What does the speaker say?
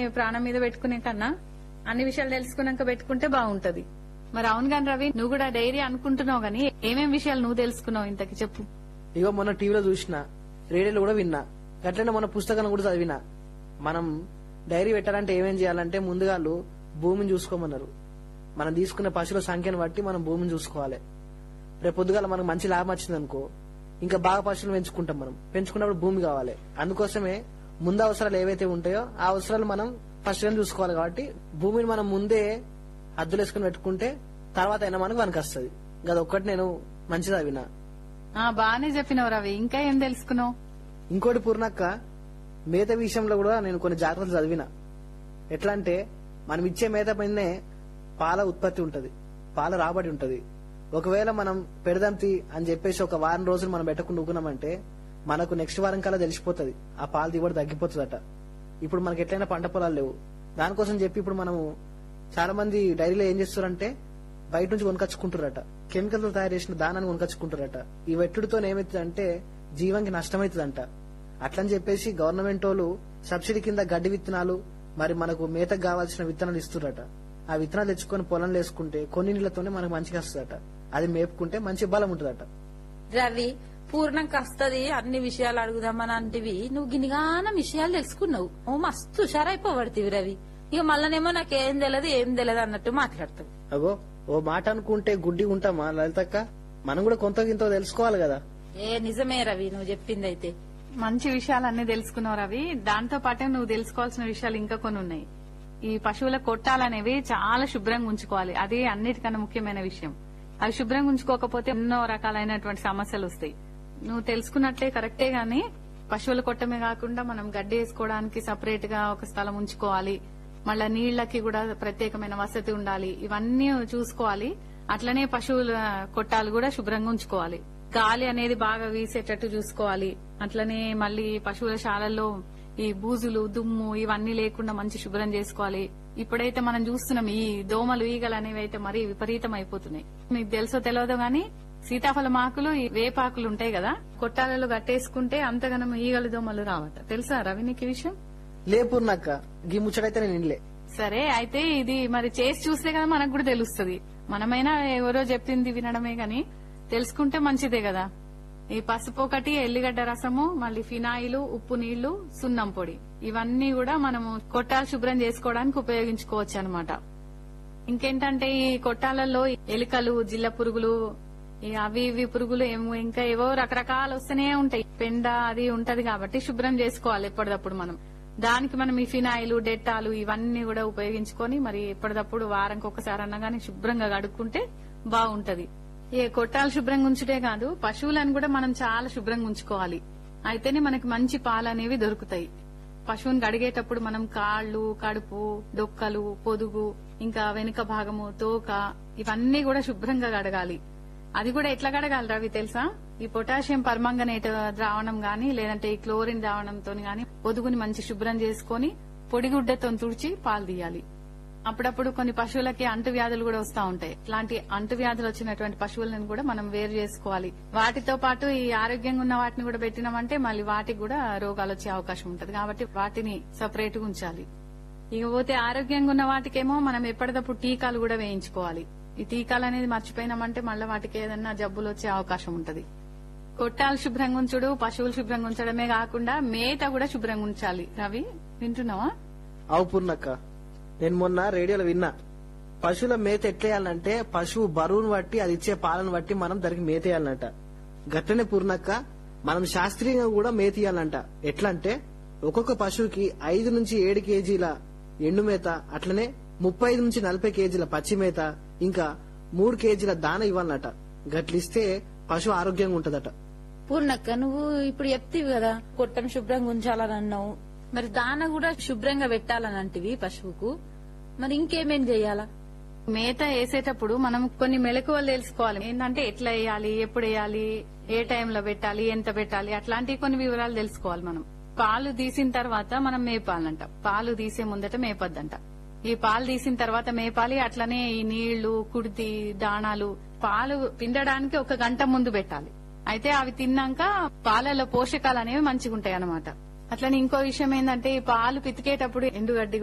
ప్రాణం మీద పెట్టుకునే కన్నా అన్ని విషయాలు తెలుసుకున్నాక పెట్టుకుంటే బాగుంటది మరి అవును గాని రవి నువ్వు కూడా డైరీ అనుకుంటున్నావు గానీ ఏమేం విషయాలు నువ్వు తెలుసుకున్నావు ఇంతకి చెప్పు ఇగో మొన్న టీవీలో చూసిన రేడియోలో కూడా విన్నా అట్లనే మన పుస్తకాన్ని కూడా చదివిన మనం డైరీ పెట్టాలంటే ఏమేం చేయాలంటే ముందుగాళ్ళు భూమిని చూసుకోమన్నారు మనం తీసుకునే పశువుల సంఖ్యను బట్టి మనం భూమిని చూసుకోవాలి రేపు పొద్దుగాల మనకు మంచి లాభం వచ్చింది అనుకో ఇంకా బాగా పశువులు పెంచుకుంటాం మనం పెంచుకున్నప్పుడు భూమి కావాలి అందుకోసమే ముందు అవసరాలు ఏవైతే ఉంటాయో ఆ అవసరాలు మనం ఫస్ట్ చూసుకోవాలి కాబట్టి భూమిని మనం ముందే హద్దులు వేసుకుని పెట్టుకుంటే తర్వాత అయినా మనకు మనకు వస్తుంది ఒక్కటి నేను మంచిది అవినా ఆ బానే చెప్పినావు రవి ఇంకా ఏం తెలుసుకున్నావు ఇంకోటి పూర్ణక్క మేత విషయంలో కూడా నేను కొన్ని జాగ్రత్తలు చదివిన ఎట్లా అంటే మనం ఇచ్చే మేత పైనే పాల ఉత్పత్తి ఉంటది పాల రాబడి ఉంటది ఒకవేళ మనం పెడదాంతి అని చెప్పేసి ఒక వారం రోజులు మనం పెట్టకుండా ఊకున్నామంటే మనకు నెక్స్ట్ వారం కల్లా తెలిసిపోతుంది ఆ పాల దిగుబడి తగ్గిపోతుందట ఇప్పుడు మనకి ఎట్లయినా పంట పొలాలు లేవు దానికోసం చెప్పి ఇప్పుడు మనము చాలా మంది డైరీలో ఏం చేస్తారంటే బయట నుంచి కొనుకొచ్చుకుంటారట కెమికల్ తో తయారు చేసిన దానాన్ని కొనుకొచ్చుకుంటారట ఈ వెట్టుడితో ఏమవుతుందంటే జీవానికి నష్టమవుతుందంట అట్లని చెప్పేసి గవర్నమెంట్ వాళ్ళు సబ్సిడీ కింద గడ్డి విత్తనాలు మరి మనకు మేతకు కావాల్సిన విత్తనాలు ఇస్తురట ఆ విత్తనాలు తెచ్చుకొని పొలం వేసుకుంటే కొన్ని నీళ్లతోనే మనకు మంచిగా వస్తుందట అది మేపుకుంటే మంచి బలం ఉంటుందట రవి పూర్ణంకి వస్తది అన్ని విషయాలు అడుగుదామని అంటివి నువ్వు గినిగాన విషయాలు తెలుసుకున్నావు నువ్వు మస్తు హుషారైపోబడుతుంది రవి ఇక మళ్ళనేమో నాకేం తెలియదు ఏం తెలియదు అన్నట్టు మాట్లాడతావు అగో ఓ మాట అనుకుంటే గుడ్డి ఉంటామా లలితక్క మనం కూడా కొంత ఇంత తెలుసుకోవాలి కదా ఏ నిజమే రవి నువ్వు చెప్పింది అయితే మంచి విషయాలన్నీ తెలుసుకున్నావు రవి దాంతో పాటే నువ్వు తెలుసుకోవాల్సిన విషయాలు ఇంకా కొన్ని ఉన్నాయి ఈ పశువుల కొట్టాలనేవి చాలా శుభ్రంగా ఉంచుకోవాలి అది అన్నిటికన్నా ముఖ్యమైన విషయం అవి శుభ్రంగా ఉంచుకోకపోతే ఎన్నో రకాలైనటువంటి సమస్యలు వస్తాయి నువ్వు తెలుసుకున్నట్లే కరెక్టే గాని పశువుల కొట్టమే కాకుండా మనం గడ్డి వేసుకోవడానికి సపరేట్ గా ఒక స్థలం ఉంచుకోవాలి మళ్ళా నీళ్లకి కూడా ప్రత్యేకమైన వసతి ఉండాలి ఇవన్నీ చూసుకోవాలి అట్లనే పశువుల కొట్టాలు కూడా శుభ్రంగా ఉంచుకోవాలి గాలి అనేది బాగా వీసేటట్టు చూసుకోవాలి అట్లనే మళ్ళీ పశువుల శాలల్లో ఈ బూజులు దుమ్ము ఇవన్నీ లేకుండా మంచి శుభ్రం చేసుకోవాలి ఇప్పుడైతే మనం చూస్తున్నాం ఈ దోమలు ఈగలు అనేవి అయితే మరీ విపరీతం అయిపోతున్నాయి మీకు తెలుసో తెలియదు గానీ సీతాఫలం ఆకులు ఈ వేపాకులు ఉంటాయి కదా కొట్టాలలో కట్టేసుకుంటే అంతగానం ఈగలు దోమలు రావట తెలుసా రవి నీకు ఈ విషయం లే పూర్ణక్క గీ ముచ్చటైతే నేను ఇన్లే సరే అయితే ఇది మరి చేసి చూస్తే కదా మనకు కూడా తెలుస్తుంది మనమైనా ఎవరో చెప్పింది వినడమే గాని తెలుసుకుంటే మంచిదే కదా ఈ పసుపు ఒకటి ఎల్లిగడ్డ రసము మళ్ళీ ఫినాయిలు ఉప్పు నీళ్లు సున్నం పొడి ఇవన్నీ కూడా మనము కొట్టాలు శుభ్రం చేసుకోవడానికి ఉపయోగించుకోవచ్చు అనమాట ఇంకేంటంటే ఈ కొట్టాలలో ఎలుకలు జిల్ల పురుగులు ఈ అవి ఇవి పురుగులు ఏమో ఇంకా ఏవో రకరకాలు వస్తూనే ఉంటాయి పెండ అది ఉంటది కాబట్టి శుభ్రం చేసుకోవాలి ఎప్పటిదప్పుడు మనం దానికి మనం ఈ ఫినాయిలు డెట్టాలు ఇవన్నీ కూడా ఉపయోగించుకొని మరి ఎప్పటిదప్పుడు వారంకి ఒకసారి అన్నా గానీ శుభ్రంగా కడుక్కుంటే బాగుంటది ఏ కొట్టాలు శుభ్రంగా ఉంచుటే కాదు పశువులను కూడా మనం చాలా శుభ్రంగా ఉంచుకోవాలి అయితేనే మనకి మంచి పాలు అనేవి దొరుకుతాయి పశువుని కడిగేటప్పుడు మనం కాళ్ళు కడుపు డొక్కలు పొదుగు ఇంకా వెనుక భాగము తోక ఇవన్నీ కూడా శుభ్రంగా కడగాలి అది కూడా ఎట్లా కడగాలి రవి తెలుసా ఈ పొటాషియం పర్మంగనేట్ ద్రావణం గాని లేదంటే ఈ క్లోరిన్ ద్రావణంతో గాని పొదుగుని మంచి శుభ్రం చేసుకొని పొడిగుడ్డతో తుడిచి పాలు తీయాలి అప్పుడప్పుడు కొన్ని పశువులకి అంటువ్యాధులు కూడా వస్తా ఉంటాయి ఇట్లాంటి అంటువ్యాధులు వచ్చినటువంటి పశువులను కూడా మనం వేరు చేసుకోవాలి వాటితో పాటు ఈ ఆరోగ్యంగా ఉన్న వాటిని కూడా పెట్టినామంటే మళ్ళీ వాటికి కూడా రోగాలు వచ్చే అవకాశం ఉంటది కాబట్టి వాటిని సపరేట్ గా ఉంచాలి ఇకపోతే ఆరోగ్యంగా ఉన్న వాటికేమో మనం ఎప్పటికప్పుడు టీకాలు కూడా వేయించుకోవాలి ఈ టీకాలు అనేది మర్చిపోయినామంటే మళ్ళీ వాటికి ఏదన్నా జబ్బులు వచ్చే అవకాశం ఉంటది కొట్టాలు శుభ్రంగా ఉంచుడు పశువులు శుభ్రంగా ఉంచడమే కాకుండా మేత కూడా శుభ్రంగా ఉంచాలి రవి వింటున్నావా అవు పూర్ణక్క నేను మొన్న రేడియోలో విన్నా పశువుల మేత ఎట్లేయాలంటే పశువు బరువును బట్టి అది ఇచ్చే పాలను బట్టి మనం దానికి మేత వేయాలంట గట్లనే పూర్ణక్క మనం శాస్త్రీయంగా కూడా మేత ఇయ్యాలంట ఎట్లా అంటే ఒక్కొక్క పశువుకి ఐదు నుంచి ఏడు కేజీల ఎండు మేత అట్లనే ముప్పై ఐదు నుంచి నలభై కేజీల పచ్చి మేత ఇంకా మూడు కేజీల దాన ఇవ్వాలన్నట గట్లిస్తే పశువు ఆరోగ్యంగా ఉంటదట పూర్ణక్క నువ్వు ఇప్పుడు చెప్తివి కదా కొట్టం శుభ్రంగా ఉంచాలని అన్నావు మరి దాన కూడా శుభ్రంగా పెట్టాలని అంటివి పశువుకు మరి ఇంకేమేం చెయ్యాలా మేత వేసేటప్పుడు మనం కొన్ని మెలకువలు తెలుసుకోవాలి ఏంటంటే ఎట్లా వేయాలి ఎప్పుడు వేయాలి ఏ టైంలో పెట్టాలి ఎంత పెట్టాలి అట్లాంటి కొన్ని వివరాలు తెలుసుకోవాలి మనం పాలు తీసిన తర్వాత మనం మేపాలంట పాలు తీసే ముందట మేపొద్దంట ఈ పాలు తీసిన తర్వాత మేపాలి అట్లనే ఈ నీళ్లు కుడితి దాణాలు పాలు పిండడానికి ఒక గంట ముందు పెట్టాలి అయితే అవి తిన్నాక పాలలో పోషకాలు అనేవి మంచిగా ఉంటాయి అన్నమాట అట్లనే ఇంకో విషయం ఏంటంటే ఈ పాలు పితికేటప్పుడు ఎండుగడ్డి